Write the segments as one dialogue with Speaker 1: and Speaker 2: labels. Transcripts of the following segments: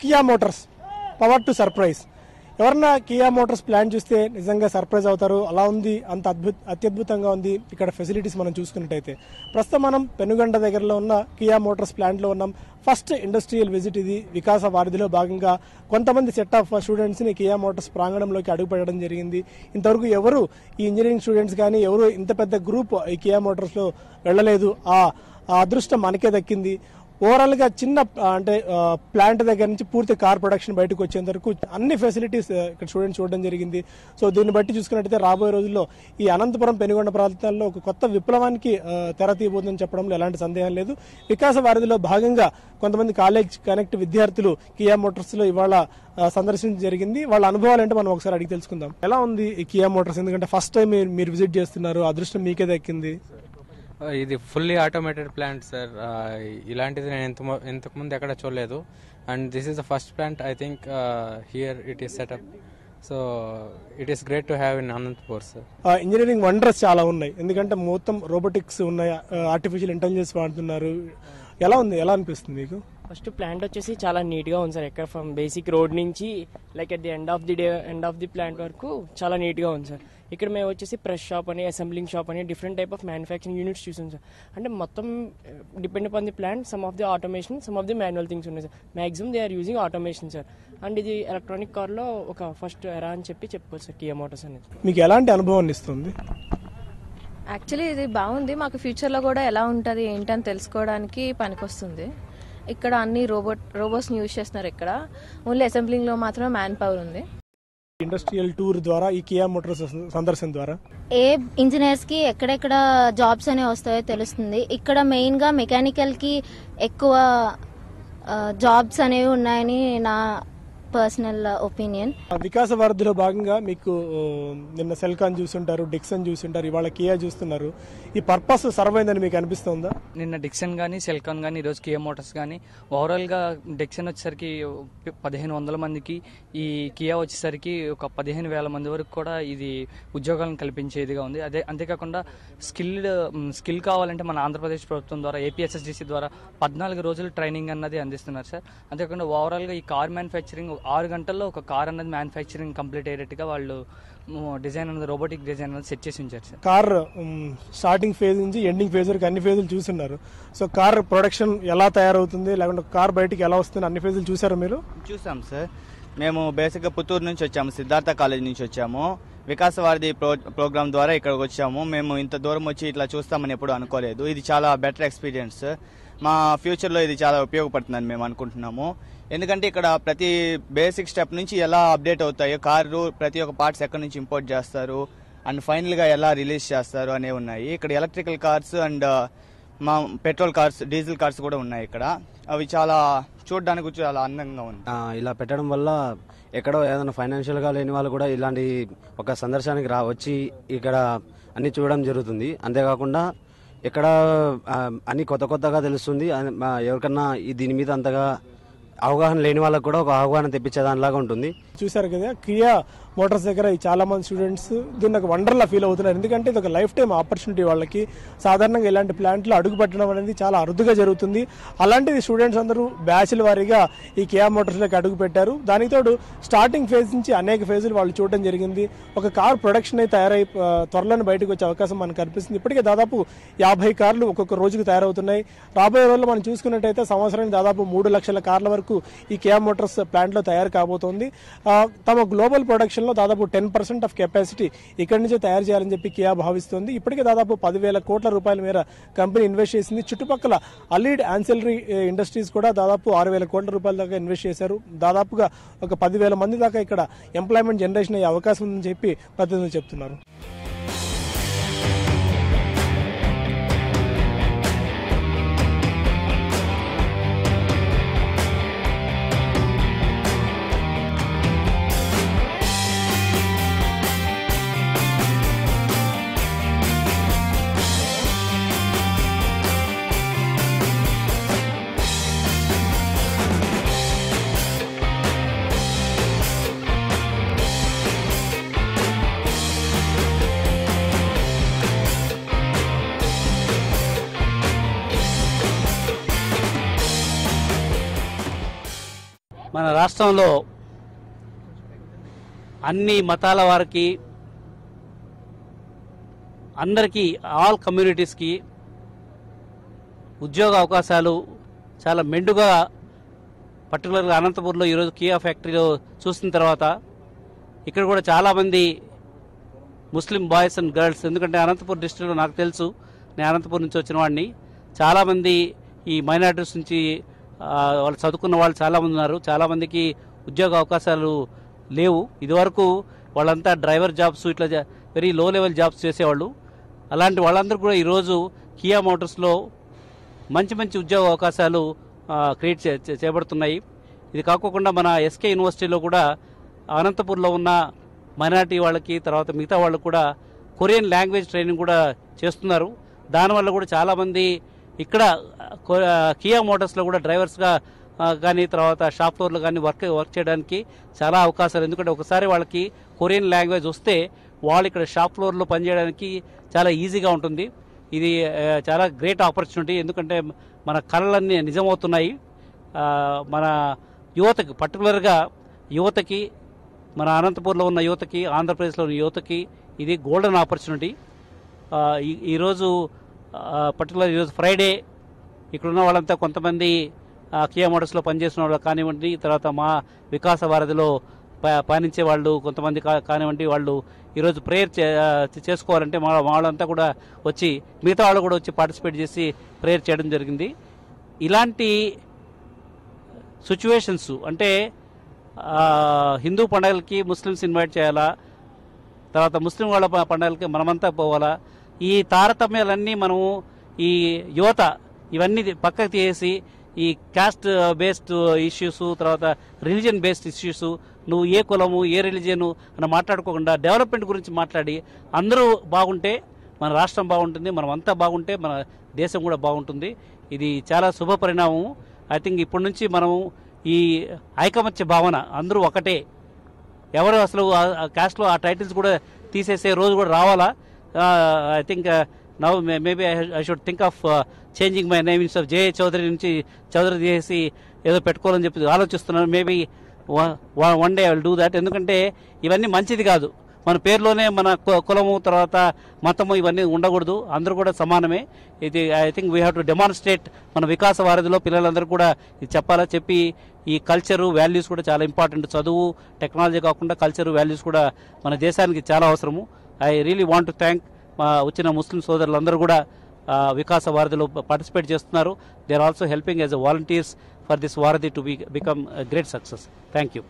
Speaker 1: Kia Motors power to surprise ఎవరన్నా Kia Motors plan చూస్తే నిజంగా సర్ప్రైజ్ అవుతారు అలా ఉంది అంత అద్భుత అత్యద్భుతంగా ఉంది ఇక్కడ ఫెసిలిటీస్ మనం చూసుకున్నట్టయితే ప్రస్తుతం మనం పెనుగండ దగ్గరలో ఉన్న కియా మోటార్స్ ప్లాంట్లో ఉన్నాం ఫస్ట్ ఇండస్ట్రియల్ విజిట్ ఇది వికాస వారిధిలో భాగంగా కొంతమంది సెట్ ఆఫ్ స్టూడెంట్స్ని కియా మోటార్స్ ప్రాంగణంలోకి అడుగుపెట్టడం జరిగింది ఇంతవరకు ఎవరు ఈ ఇంజనీరింగ్ స్టూడెంట్స్ కానీ ఎవరు ఇంత పెద్ద గ్రూప్ ఈ కియా మోటార్స్లో వెళ్ళలేదు ఆ ఆ అదృష్టం మనకే దక్కింది ఓవరాల్ గా చిన్న ఆ, అంటే ప్లాంట్ దగ్గర నుంచి పూర్తి కార్ ప్రొడక్షన్ బయటకు వచ్చేంత వరకు అన్ని ఫెసిలిటీస్ ఆ, ఇక్కడ స్టూడెంట్స్ చూడడం జరిగింది సో దీన్ని బట్టి చూసుకున్నట్టయితే రాబోయే రోజుల్లో ఈ అనంతపురం పెనుగొండ ప్రాంతాల్లో ఒక కొత్త విప్లవానికి ఆ, తెర తీయబోతుందని చెప్పడంలో ఎలాంటి సందేహం లేదు వికాస వారిధిలో భాగంగా కొంతమంది కాలేజ్ కనెక్ట్ విద్యార్థులు కియా మోటార్స్ లో ఇవాళ ఆ, సందర్శించడం జరిగింది వాళ్ళ అనుభవాలు ఏంటో మనం ఒకసారి అడిగి తెలుసుకుందాం ఎలా ఉంది ఈ కియా మోటార్స్ ఎందుకంటే ఫస్ట్ టైం మీరు విజిట్ చేస్తున్నారు అదృష్టం మీకే దక్కింది
Speaker 2: ఆ, ఇది ఫుల్లీ ఆటోమేటెడ్ ప్లాంట్ సార్ ఆ, ఇలాంటిది నేను ఎంత ఇంతకు ముందు ఎక్కడ చూడలేదు and this is the first plant I think here it is setup so it is great to have in Anantapur sir
Speaker 1: ఆ, ఇంజనీరింగ్ వండర్స్ చాలా ఉన్నాయి ఎందుకంటే మొత్తం రోబోటిక్స్ ఉన్నాయి ఆ, ఆర్టిఫిషియల్ ఇంటెలిజెన్స్ వాడుతున్నారు ఎలా ఉంది ఎలా అనిపిస్తుంది మీకు
Speaker 3: ఫస్ట్ ప్లాంట్ వచ్చేసి చాలా నీట్గా ఉంది సార్ ఎక్కడ ఫ్రమ్ బేసిక్ రోడ్ నుంచి like at the end of the day end of the plant వరకు చాలా నీట్గా ఉంది సార్ ఇక్కడ మేము వచ్చేసి ప్రెస్ షాప్ అని అసెంబ్లింగ్ షాప్ అని different type of manufacturing units చూసాం సార్ అంటే మొత్తం depend upon the plant some of the automation some of the manual things ఉన్నాయి sir maximum they are using automation sir and ఇది electronic కార్లో ఒక first ఎరా అని చెప్పి చెప్పుకోవచ్చు సార్ కియా మోటార్స్ అనేది
Speaker 1: మీకు ఎలాంటి అనుభవాన్ని ఇస్తుంది
Speaker 4: యాక్చువల్లీ ఇది బాగుంది మాకు ఫ్యూచర్లో కూడా ఎలా ఉంటుంది ఏంటని తెలుసుకోవడానికి పనికొస్తుంది ఇక్కడ అన్ని రోబోట్ రోబోట్స్ని యూజ్ చేస్తున్నారు ఇక్కడ ఓన్లీ అసెంబ్లింగ్లో మాత్రమే మ్యాన్ పవర్ ఉంది
Speaker 1: ఇండస్ట్రియల్ టూర్ ద్వారా ఈ కియా మోటార్స్ సందర్శన ద్వారా
Speaker 5: ఏ ఇంజనీర్స్ కి ఎక్కడెక్కడ జాబ్స్ అనేవి వస్తాయో తెలుస్తుంది ఇక్కడ మెయిన్ గా మెకానికల్ కి ఎక్కువ జాబ్స్ అనేవి ఉన్నాయని నా పర్సనల్ ఒపీనియన్
Speaker 1: ఆ వికాస వారధిలో భాగంగా మీకు ఆ, నిన్న సెల్కాన్ చూస్తుంటారు డిక్సన్ చూస్తుంటారు ఇవాళ కియా చూస్తున్నారు ఈ పర్పస్ సర్వ్ అయిందని మీకు అనిపిస్తుందా
Speaker 6: నిన్న డిక్సన్ కానీ సెల్కాన్ కానీ ఈరోజు కియా మోటార్స్ కానీ ఓవరాల్గా డిక్సన్ వచ్చేసరికి పదిహేను వందల మందికి ఈ కియా వచ్చేసరికి ఒక పదిహేను వేల మంది వరకు కూడా ఇది ఉద్యోగాలను కల్పించేదిగా ఉంది అదే అంతేకాకుండా స్కిల్డ్ స్కిల్ కావాలంటే మన ఆంధ్రప్రదేశ్ ప్రభుత్వం ద్వారా ఏపీఎస్ఎస్డిసి ద్వారా పద్నాలుగు రోజులు ట్రైనింగ్ అన్నది అందిస్తున్నారు సార్ అంతేకాకుండా ఓవరాల్గా ఈ కార్ మ్యానుఫ్యాక్చరింగ్ ఆరు గంటల్లో ఒక కార్ అన్నది మ్యానుఫ్యాక్చరింగ్ కంప్లీట్ అయ్యేటట్టుగా వాళ్ళు డిజైన్ అన్నది రోబోటిక్ డిజైన్ అన్నది సెట్ చేసి ఉంచారు sir
Speaker 1: car um, starting phase నుంచి ఎండింగ్ ఫేజ్ వరకు అన్ని ఫేజులు చూస్తున్నారు సో కార్ ప్రొడక్షన్ ఎలా తయారవుతుంది లేకుంటే కార్ బయటికి ఎలా వస్తుంది అన్ని ఫేజులు చూసారా మీరు
Speaker 7: చూసాం సార్ మేము బేసిక్గా పుత్తూరు నుంచి వచ్చాము సిద్ధార్థ కాలేజ్ నుంచి వచ్చాము వికాస వారధి ప్రో ప్రోగ్రామ్ ద్వారా ఇక్కడికి వచ్చాము మేము ఇంత దూరం వచ్చి ఇట్లా చూస్తామని ఎప్పుడు అనుకోలేదు ఇది చాలా బెటర్ ఎక్స్పీరియన్స్ మా ఫ్యూచర్లో ఇది చాలా ఉపయోగపడుతుందని మేము అనుకుంటున్నాము ఎందుకంటే ఇక్కడ ప్రతి బేసిక్ స్టెప్ నుంచి ఎలా అప్డేట్ అవుతాయో కారు ప్రతి ఒక్క పార్ట్స్ ఎక్కడి నుంచి ఇంపోర్ట్ చేస్తారు అండ్ ఫైనల్గా ఎలా రిలీజ్ చేస్తారు అనేవి ఉన్నాయి ఇక్కడ ఎలక్ట్రికల్ కార్స్ అండ్ మా పెట్రోల్ కార్స్ డీజిల్ కార్స్ కూడా ఉన్నాయి ఇక్కడ అవి చాలా చూడడానికి చాలా అందంగా ఉంది
Speaker 8: ఆ, ఇలా పెట్టడం వల్ల ఎక్కడో ఏదైనా ఫైనాన్షియల్గా లేని వాళ్ళు కూడా ఇలాంటి ఒక సందర్శనానికి రా వచ్చి ఇక్కడ అన్ని చూడడం జరుగుతుంది అంతేకాకుండా ఇక్కడ ఆ, అన్ని కొత్త కొత్తగా తెలుస్తుంది ఆ, ఆ, ఎవరికన్నా ఈ దీని మీద అంతగా అవగాహన లేని వాళ్ళకు కూడా ఒక అవగాహన తెప్పించే దానిలాగా ఉంటుంది
Speaker 1: చూసారు కదా కియా మోటార్స్ దగ్గర ఈ చాలా మంది స్టూడెంట్స్ దీన్ని ఒక వండర్లా ఫీల్ అవుతున్నారు ఎందుకంటే ఇది ఒక లైఫ్ టైం ఆపర్చునిటీ వాళ్ళకి సాధారణంగా ఇలాంటి ప్లాంట్లు అడుగు పెట్టడం అనేది చాలా అరుదుగా జరుగుతుంది అలాంటిది స్టూడెంట్స్ అందరూ బ్యాచ్ల వారీగా ఈ కియా మోటార్స్లోకి అడుగు పెట్టారు దానికి తోడు స్టార్టింగ్ ఫేజ్ నుంచి అనేక ఫేజులు వాళ్ళు చూడడం జరిగింది ఒక కార్ ప్రొడక్షన్ అయితే తయారై ఆ, త్వరలోనే బయటకు వచ్చే అవకాశం మనకు కనిపిస్తుంది ఇప్పటికే దాదాపు యాభై కార్లు ఒక్కొక్క రోజుకు తయారవుతున్నాయి రాబోయే రోజుల్లో మనం చూసుకున్నట్టయితే సంవత్సరానికి దాదాపు మూడు లక్షల కార్ల వరకు ఈ కియా మోటార్స్ ప్లాంట్లో తయారు కాబోతోంది ఆ, తమ గ్లోబల్ ప్రొడక్షన్లో దాదాపు టెన్ పర్సెంట్ ఆఫ్ కెపాసిటీ ఇక్కడి నుంచే తయారు చేయాలని చెప్పి కియా భావిస్తోంది ఇప్పటికే దాదాపు పదివేల కోట్ల రూపాయల మేర కంపెనీ ఇన్వెస్ట్ చేసింది చుట్టుపక్కల అలీడ్ ఆన్సిలరీ ఇండస్ట్రీస్ కూడా దాదాపు ఆరు వేల కోట్ల రూపాయల దాకా ఇన్వెస్ట్ చేశారు దాదాపుగా ఒక పదివేల మంది దాకా ఇక్కడ ఎంప్లాయ్మెంట్ జనరేషన్ అయ్యే అవకాశం ఉందని చెప్పి ప్రతినిధులు చెప్తున్నారు
Speaker 9: మన రాష్ట్రంలో అన్ని మతాల వారికి అందరికీ ఆల్ కమ్యూనిటీస్కి ఉద్యోగ అవకాశాలు చాలా మెండుగా పర్టికులర్గా అనంతపూర్లో ఈరోజు కియా ఫ్యాక్టరీలో చూసిన తర్వాత ఇక్కడ కూడా చాలామంది ముస్లిం బాయ్స్ అండ్ గర్ల్స్ ఎందుకంటే అనంతపూర్ డిస్ట్రిక్ట్లో నాకు తెలుసు నేను అనంతపూర్ నుంచి వచ్చిన వాడిని చాలామంది ఈ మైనారిటీస్ నుంచి ఆ, వాళ్ళు చదువుకున్న వాళ్ళు చాలామంది ఉన్నారు చాలామందికి ఉద్యోగ అవకాశాలు లేవు ఇదివరకు వాళ్ళంతా డ్రైవర్ జాబ్స్ ఇట్లా వెరీ లో లెవెల్ జాబ్స్ చేసేవాళ్ళు అలాంటి వాళ్ళందరూ కూడా ఈరోజు కియా మోటార్స్లో మంచి మంచి ఉద్యోగ అవకాశాలు ఆ, క్రియేట్ చే చే- చేయబడుతున్నాయి ఇది కాకోకుండా మన ఎస్కే యూనివర్సిటీలో కూడా అనంతపూర్లో ఉన్న మైనారిటీ వాళ్ళకి తర్వాత మిగతా వాళ్ళకు కూడా కొరియన్ లాంగ్వేజ్ ట్రైనింగ్ కూడా చేస్తున్నారు దానివల్ల కూడా చాలామంది ఇక్కడ కొ- కియా మోటార్స్లో కూడా డ్రైవర్స్గా ఆ, కానీ తర్వాత షాప్ ఫ్లోర్లో కానీ వర్క్ వర్క్ చేయడానికి చాలా అవకాశాలు ఎందుకంటే ఒకసారి వాళ్ళకి కొరియన్ లాంగ్వేజ్ వస్తే వాళ్ళు ఇక్కడ షాప్ ఫ్లోర్లో పనిచేయడానికి చాలా ఈజీగా ఉంటుంది ఇది ఆ, చాలా గ్రేట్ ఆపర్చునిటీ ఎందుకంటే మన కళలన్నీ నిజమవుతున్నాయి ఆ, మన యువతకి పర్టికులర్గా యువతకి మన అనంతపూర్లో ఉన్న యువతకి ఆంధ్రప్రదేశ్లో ఉన్న యువతకి ఇది గోల్డెన్ ఆపర్చునిటీ ఆ, ఈ- ఈరోజు పర్టికులర్ ఈరోజు ఫ్రైడే ఇక్కడ ఉన్న వాళ్ళంతా కొంతమంది ఆ, కియా మోటార్స్లో పనిచేసిన వాళ్ళు కానివ్వండి తర్వాత మా వికాస వారధిలో ప- పయనించే వాళ్ళు కొంతమంది కా- కానివ్వండి వాళ్ళు ఈరోజు ప్రేయర్ చే ఆ, చేసుకోవాలంటే మా వాళ్ళంతా కూడా వచ్చి మిగతా వాళ్ళు కూడా వచ్చి పార్టిసిపేట్ చేసి ప్రేయర్ చేయడం జరిగింది ఇలాంటి సిచ్యువేషన్స్ అంటే ఆ, హిందూ పండుగలకి ముస్లిమ్స్ ఇన్వైట్ చేయాలా తర్వాత ముస్లిం వాళ్ళ ప- పండుగలకి మనమంతా పోవాలా ఈ తారతమ్యాలన్నీ మనము ఈ యువత ఇవన్నీ పక్కకు తీసేసి ఈ కాస్ట్ బేస్డ్ ఇష్యూస్ తర్వాత రిలీజియన్ బేస్డ్ ఇష్యూస్ నువ్వు ఏ కులము ఏ రిలీజియన్ అని మాట్లాడుకోకుండా డెవలప్మెంట్ గురించి మాట్లాడి అందరూ బాగుంటే మన రాష్ట్రం బాగుంటుంది మనం అంతా బాగుంటే మన దేశం కూడా బాగుంటుంది ఇది చాలా శుభ పరిణామం ఐ థింక్ ఇప్పటి నుంచి మనం ఈ ఐకమత్య భావన అందరూ ఒకటే ఎవరు అసలు క్యాస్ట్లో ఆ టైటిల్స్ కూడా తీసేసే రోజు కూడా రావాలా I think now maybe I should think of changing my name of J Chowdhary నుంచి చౌదరి చేసి ఏదో పెట్టుకోవాలని చెప్పి ఆలోచిస్తున్నాను maybe one day I will do that ఎందుకంటే ఇవన్నీ మంచిది కాదు మన పేరులోనే మన కు- కులము తర్వాత మతము ఇవన్నీ ఉండకూడదు అందరూ కూడా సమానమే ఇది I think we have to demonstrate మన వికాస వారధిలో పిల్లలందరూ కూడా ఇది చెప్పాలా చెప్పి ఈ కల్చరు వాల్యూస్ కూడా చాలా ఇంపార్టెంట్ చదువు టెక్నాలజీ కాకుండా కల్చరు వాల్యూస్ కూడా మన దేశానికి చాలా అవసరము I really want to thank మా వచ్చిన ముస్లిం సోదరులందరూ కూడా ఆ, వికాస వారధిలో పార్టిసిపేట్ చేస్తున్నారు they are also helping as a volunteers for this వారధి to be become great success thank you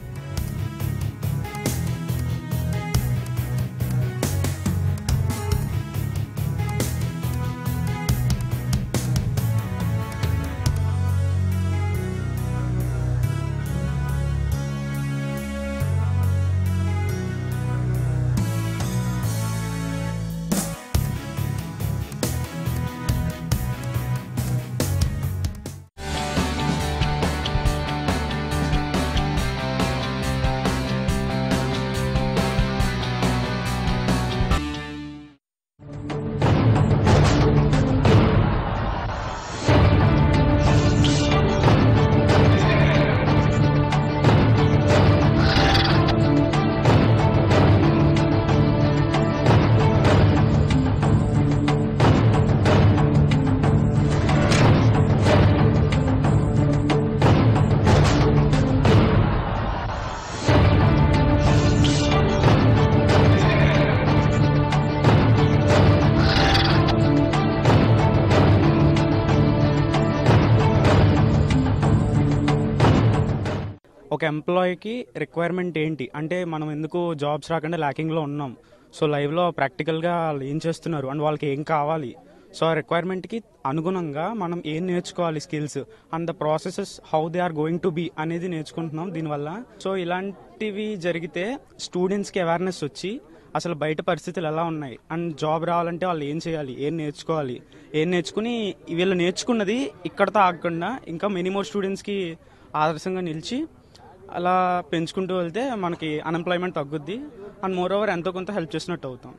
Speaker 10: ఒక ఎంప్లాయీకి రిక్వైర్మెంట్ ఏంటి అంటే మనం ఎందుకు జాబ్స్ రాకుండా ల్యాకింగ్లో ఉన్నాం సో లైవ్లో ప్రాక్టికల్గా వాళ్ళు ఏం చేస్తున్నారు అండ్ వాళ్ళకి ఏం కావాలి సో ఆ రిక్వైర్మెంట్కి అనుగుణంగా మనం ఏం నేర్చుకోవాలి skills and the processes how they are going to be అనేది నేర్చుకుంటున్నాం దీనివల్ల సో ఇలాంటివి జరిగితే స్టూడెంట్స్కి అవేర్నెస్ వచ్చి అసలు బయట పరిస్థితులు ఎలా ఉన్నాయి అండ్ జాబ్ రావాలంటే వాళ్ళు ఏం చేయాలి ఏం నేర్చుకోవాలి ఏం నేర్చుకుని వీళ్ళు నేర్చుకున్నది ఇక్కడతో ఆగకుండా ఇంకా మెనీ మోర్ స్టూడెంట్స్కి ఆదర్శంగా నిలిచి అలా పెంచుకుంటూ వెళ్తే మనకి అన్ఎంప్లాయ్మెంట్ తగ్గుద్ది అండ్ మోర్ ఓవర్ ఎంతో కొంత హెల్ప్ చేసినట్టు అవుతాం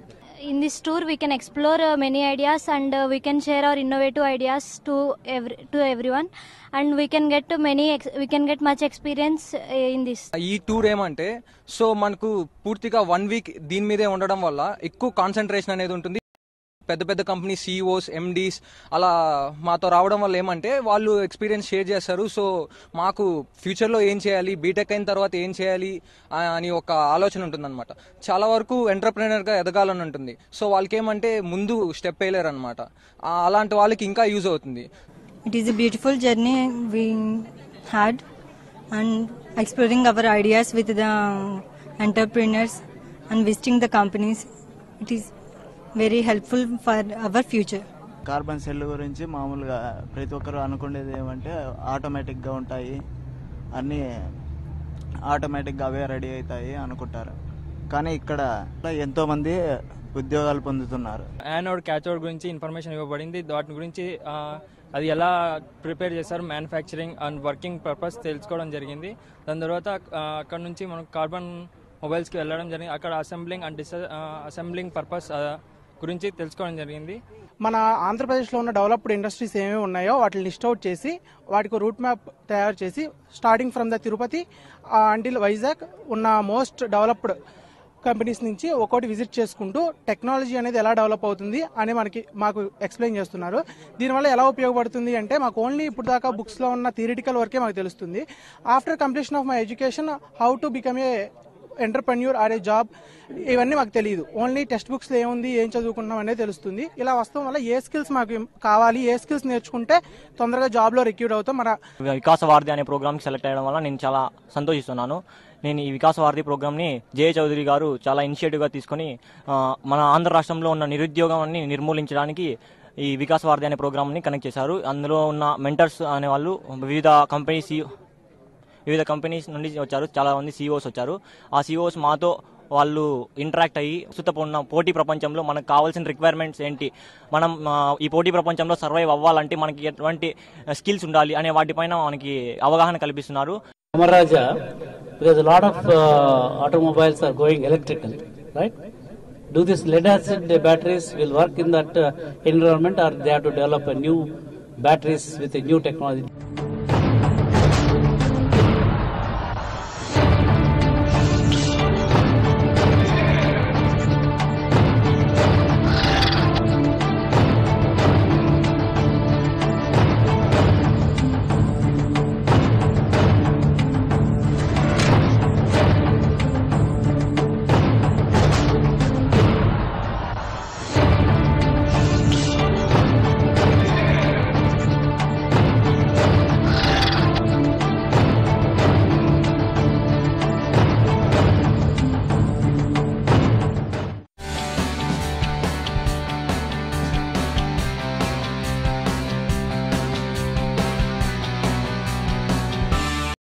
Speaker 5: in this tour we can explore uh, many ideas and uh, we can share our innovative ideas to every to everyone and we can get to many ex- we can get much experience uh, in this
Speaker 11: ఈ tour ఏమంటే so మనకు పూర్తిగా one week దీని మీదే ఉండడం వల్ల ఎక్కువ concentration అనేది ఉంటుంది పెద్ద పెద్ద కంపెనీ సీఈఓస్ ఎండీస్ అలా మాతో రావడం వల్ల ఏమంటే వాళ్ళు ఎక్స్పీరియన్స్ షేర్ చేస్తారు సో మాకు ఫ్యూచర్లో ఏం చేయాలి బీటెక్ అయిన తర్వాత ఏం చేయాలి ఆ, అని ఒక ఆలోచన ఉంటుందన్నమాట చాలా వరకు ఎంటర్ప్రినర్గా ఎదగాలని ఉంటుంది సో వాళ్ళకి ఏమంటే ముందు స్టెప్ వేయలేరు అనమాట అలాంటి వాళ్ళకి ఇంకా యూజ్ అవుతుంది
Speaker 12: It is a beautiful journey we had and exploring our ideas with the entrepreneurs and visiting the companies. It is very helpful for our future.
Speaker 13: Carbon cell గురించి మామూలుగా ప్రతి ఒక్కరు అనుకునేది ఏమంటే ఆటోమేటిక్గా ఉంటాయి అన్నీ ఆటోమేటిక్గా అవే రెడీ అవుతాయి అనుకుంటారు కానీ ఇక్కడ ఎంతోమంది ఉద్యోగాలు పొందుతున్నారు
Speaker 6: యానోడ్ క్యాథోడ్ గురించి ఇన్ఫర్మేషన్ ఇవ్వబడింది వాటి గురించి ఆ, అది ఎలా ప్రిపేర్ చేస్తారు మ్యానుఫ్యాక్చరింగ్ అండ్ వర్కింగ్ పర్పస్ తెలుసుకోవడం జరిగింది దాని తర్వాత ఆ, అక్కడ నుంచి మనం కార్బన్ మొబైల్స్కి వెళ్ళడం జరిగింది అక్కడ assembling and disassembling purpose గురించి తెలుసుకోవడం జరిగింది
Speaker 14: మన ఆంధ్రప్రదేశ్లో ఉన్న డెవలప్డ్ ఇండస్ట్రీస్ ఏమేమి ఉన్నాయో వాటిని లిస్ట్ అవుట్ చేసి వాటికి రూట్ మ్యాప్ తయారు చేసి starting from the Tirupati until Vizag ఉన్న మోస్ట్ డెవలప్డ్ కంపెనీస్ నుంచి ఒక్కోటి విజిట్ చేసుకుంటూ టెక్నాలజీ అనేది ఎలా డెవలప్ అవుతుంది అని మనకి మాకు ఎక్స్ప్లెయిన్ చేస్తున్నారు దీనివల్ల ఎలా ఉపయోగపడుతుంది అంటే మాకు ఓన్లీ ఇప్పుడు దాకా బుక్స్లో ఉన్న థియరిటికల్ వర్కే మాకు తెలుస్తుంది after completion of my education how to become a entrepreneur or a job ఇవన్నీ మాకు తెలియదు ఓన్లీ టెక్స్ట్ బుక్స్లో ఏముంది ఏం చదువుకున్నాం అనేది తెలుస్తుంది ఇలా వస్తాం వల్ల ఏ స్కిల్స్ మాకు కావాలి ఏ స్కిల్స్ నేర్చుకుంటే తొందరగా జాబ్లో రిక్యూర్ అవుతాం మన
Speaker 15: వికాస వారధి అనే ప్రోగ్రామ్కి సెలెక్ట్ అయ్యడం వల్ల నేను చాలా సంతోషిస్తున్నాను నేను ఈ వికాస వారధి ప్రోగ్రామ్ని జయ చౌదరి గారు చాలా ఇనిషియేటివ్గా తీసుకొని ఆ, మన ఆంధ్ర రాష్ట్రంలో ఉన్న నిరుద్యోగాన్ని నిర్మూలించడానికి ఈ వికాస వారధి అనే ప్రోగ్రామ్ని కనెక్ట్ చేశారు అందులో ఉన్న మెంటర్స్ అనే వాళ్ళు వివిధ కంపెనీస్ వివిధ కంపెనీస్ నుండి వచ్చారు చాలా మంది సీఈఓస్ వచ్చారు ఆ సీఈఓస్ మాతో వాళ్ళు ఇంటరాక్ట్ అయ్యి ప్రస్తుతం ఉన్న పోటీ ప్రపంచంలో మనకు కావాల్సిన రిక్వైర్మెంట్స్ ఏంటి మనం ఆ, ఈ పోటీ ప్రపంచంలో సర్వైవ్ అవ్వాలంటే మనకి ఎటువంటి స్కిల్స్ ఉండాలి అనే వాటిపైన మనకి అవగాహన కల్పిస్తున్నారు
Speaker 9: Amaraja, because a lot of uh, automobiles are going electrical, right? Do these lead acid batteries will work in that uh, environment or they have to develop a new batteries with a new technology?